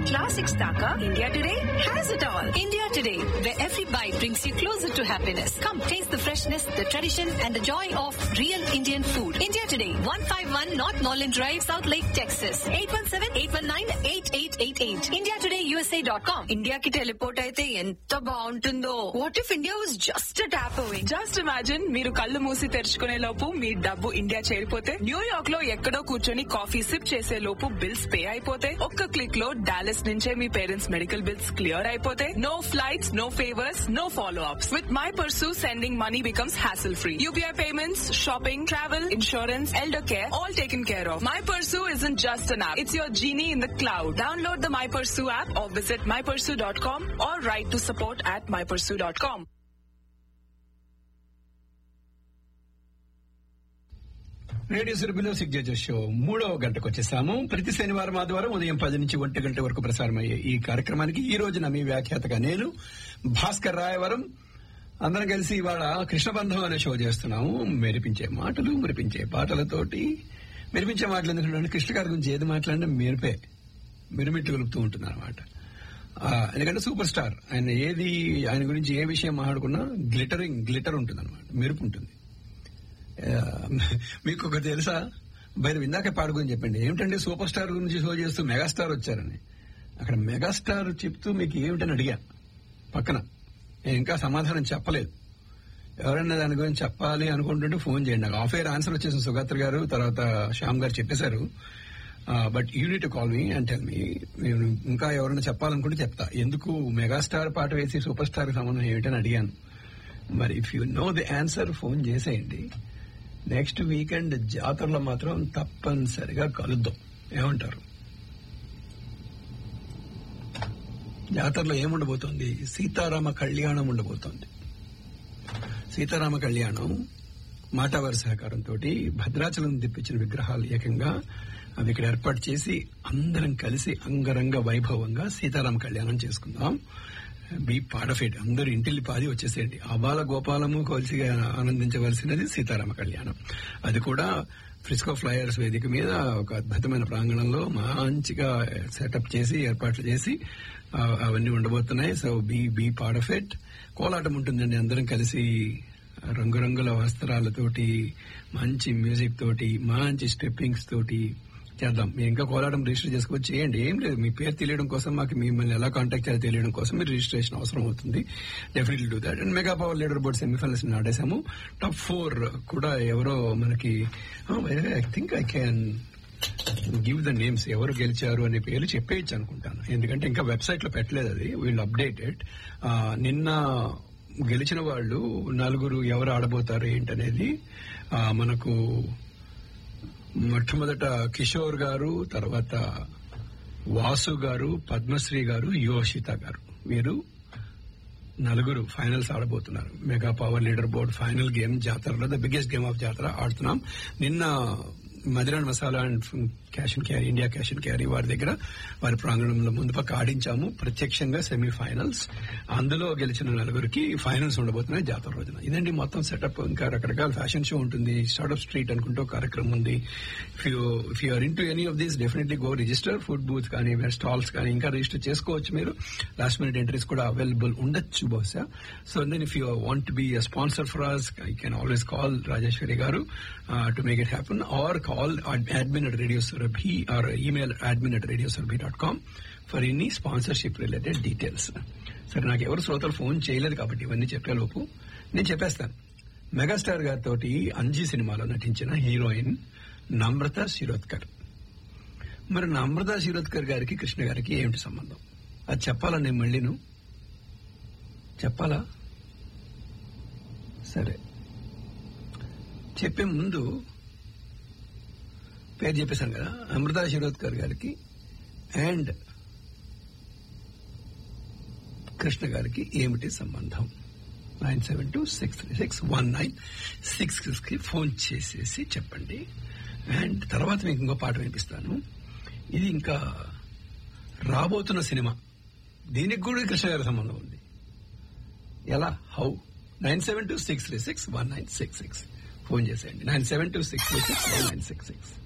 classics దాకా India Today has it all. India Today, where every bite brings you closer to happiness. Come taste the freshness, the tradition, and the joy of real Indian food. India Today, 151 North Norland Drive, South Lake, Texas. 817-819-8888. IndiaTodayUSA.com. ఇండియాకి teleport అయితే ఎంత బాగుంటుందో what if India was just tap away just imagine మీరు కళ్ళు మూసి తెరుచుకునే లోపు మీ డబ్బు India చేరిపోతే New York లో ఎక్కడో కూర్చొని కాఫీ సిప్ చేసే లోపు బిల్స్ పే అయిపోతే ఒక్క క్లిక్ లో డాలస్ నుంచే మీ పేరెంట్స్ మెడికల్ బిల్స్ క్లియర్ అయిపోతే no flights no favours no follow ups with My Pursu sending money becomes hassle free UPI payments shopping travel insurance elder care all taken care of My Pursu is in just an app it's your genie in the cloud download the My Pursu app or visit My Pursu dot com or write to support at My Pursu dot com radio సురభిలో signature show మూడవ గంటకు వచ్చేసాము ప్రతి శనివారం ఆదివారం ఉదయం పది నుంచి ఒంటి గంట వరకు ప్రసారమయ్యే ఈ కార్యక్రమానికి ఈ రోజున మీ వ్యాఖ్యాతగా నేను భాస్కర్ రాయవరం అందరం కలిసి ఇవాళ కృష్ణబంధం అనే షో చేస్తున్నాము మెరిపించే మాటలు మెరిపించే పాటలతోటి మెరిపించే మాటలు ఎందుకంటే కృష్ణ గారి గురించి ఏది మాట్లాడినా మెరిపే మిరుమిట్టు కలుపుతూ ఉంటుంది అనమాట ఎందుకంటే సూపర్ స్టార్ ఆయన ఏది ఆయన గురించి ఏ విషయం మాట్లాడుకున్నా గ్లిటరింగ్ గ్లిటర్ ఉంటుంది అనమాట మెరుపు ఉంటుంది ఆ, మీకు ఒకటి తెలుసా బయట ఇందాకే పాడుకొని చెప్పండి ఏమిటంటే సూపర్ స్టార్ గురించి షో చేస్తూ మెగాస్టార్ వచ్చారని అక్కడ మెగాస్టార్ చెప్తూ మీకు ఏమిటని అడిగా పక్కన నేను ఇంకా సమాధానం చెప్పలేదు ఎవరైనా దాని గురించి చెప్పాలి అనుకుంటుంటే ఫోన్ చేయండి నాకు ఆఫ్ ఎయిర్ ఆన్సర్ వచ్చేసింది సుగాత్ర గారు తర్వాత శ్యామ్ గారు చెప్పేశారు but unit call me and tell me నేను ఇంకా ఎవరైనా చెప్పాలనుకుంటే చెప్తా ఎందుకు మెగాస్టార్ పాట వేసి సూపర్ స్టార్ సంబంధం ఏమిటని అడిగాను మరి if you know the answer phone చేసేయండి నెక్స్ట్ వీకెండ్ జాతరలో మాత్రం తప్పనిసరిగా కలుద్దాం ఏమంటారు జాతరలో ఏముండబోతోంది సీతారామ కళ్యాణం ఉండబోతోంది సీతారామ కళ్యాణం మాటావారి సహకారంతో భద్రాచలం తెప్పించిన విగ్రహాలు ఏకంగా అవి ఇక్కడ ఏర్పాటు చేసి అందరం కలిసి అంగరంగ వైభవంగా సీతారామ కళ్యాణం చేసుకుందాం బీ పార్ట్ ఆఫ్ ఇట్ అందరూ ఇంటిల్లి పాది వచ్చేసేయండి అబాల గోపాలము కలిసి ఆనందించవలసినది సీతారామ కళ్యాణం అది కూడా ఫ్రిస్కో ఫ్లైయర్స్ వేదిక మీద ఒక అద్భుతమైన ప్రాంగణంలో మంచిగా సెటప్ చేసి ఏర్పాట్లు చేసి ఆ, అవన్నీ ఉండబోతున్నాయి so be be part of it కోలాటం ఉంటుందండి అందరం కలిసి రంగురంగుల వస్త్రాలతోటి మంచి మ్యూజిక్ తోటి మంచి స్టెప్పింగ్స్ తోటి చేద్దాం మీరు ఇంకా కోలాటం రిజిస్టర్ చేసుకోవచ్చు చేయండి ఏం లేదు మీ పేరు తెలియడం కోసం మాకు మిమ్మల్ని ఎలా కాంటాక్ట్ చేయాలో తెలియడం కోసం మీరు రిజిస్ట్రేషన్ అవసరం అవుతుంది definitely do that and mega power leader board semifinals ఆడేసాము టాప్ ఫోర్ కూడా ఎవరో మనకి I think I can give the names ఎవరు గెలిచారు అనే పేరు చెప్పేయచ్చు అనుకుంటాను ఎందుకంటే ఇంకా వెబ్సైట్ లో పెట్టలేదు అది వీళ్ళు అప్డేటెడ్ నిన్న గెలిచిన వాళ్ళు నలుగురు ఎవరు ఆడబోతారు ఏంటనేది ఆ, మనకు మొట్టమొదట కిషోర్ గారు తర్వాత వాసు గారు పద్మశ్రీ గారు యోషిత గారు వీరు నలుగురు ఫైనల్స్ ఆడబోతున్నారు mega power leader board final game జాతరలో ద బిగ్గెస్ట్ గేమ్ ఆఫ్ జాతర ఆడుతున్నాం నిన్న మదిరాన్ masala and cash and carry India cash and carry వారి దగ్గర వారి ప్రాంగణంలో ముందు పక్క ఆడించాము ప్రత్యక్షంగా సెమీఫైనల్స్ అందులో గెలిచిన నలుగురికి ఫైనల్స్ ఉండబోతున్నాయి జాతర రోజున ఇదండి మొత్తం సెటప్ ఇంకా రకరకాల ఫ్యాషన్ షో ఉంటుంది స్టార్ట్అప్ స్ట్రీట్ అనుకుంటూ ఒక కార్యక్రమం ఉంది if you if you are into any of these definitely go register food booth కానీ స్టాల్స్ కానీ ఇంకా రిజిస్టర్ చేసుకోవచ్చు మీరు లాస్ట్ మినిట్ ఎంట్రీస్ కూడా అవైలబుల్ ఉండొచ్చు బహుశా so then if you want be a sponsor for us I can always call Rajeshwari గారు to make it happen or call admin at radio surabhi or email admin at radio surabhi dot com for any sponsorship related details సరే నాకు ఎవరు శ్రోతలు phone చేయలేదు కాబట్టి ఇవన్నీ చెప్పేలోపు నేను చెప్పేస్తాను మెగాస్టార్ గారితో అంజీ సినిమాలో నటించిన హీరోయిన్ నమ్రత శిరోద్కర్ మరి నమ్రత శిరోద్కర్ గారికి కృష్ణ గారికి ఏమిటి సంబంధం అది చెప్పాలా నేను మళ్ళీను చెప్పాలా సరే చెప్పే ముందు పేరు చెప్పేశాను కదా అమృత శిరోద్కర్ గారికి అండ్ కృష్ణ గారికి ఏమిటి సంబంధం nine seven two six three six one nine six six కి ఫోన్ చేసేసి చెప్పండి అండ్ తర్వాత మీకు ఇంకో పాట వినిపిస్తాను ఇది ఇంకా రాబోతున్న సినిమా దీనికి కూడా కృష్ణ గారి సంబంధం ఉంది ఎలా how nine seven two six three six one nine six six phone చేసేయండి nine seven two six three six one nine six six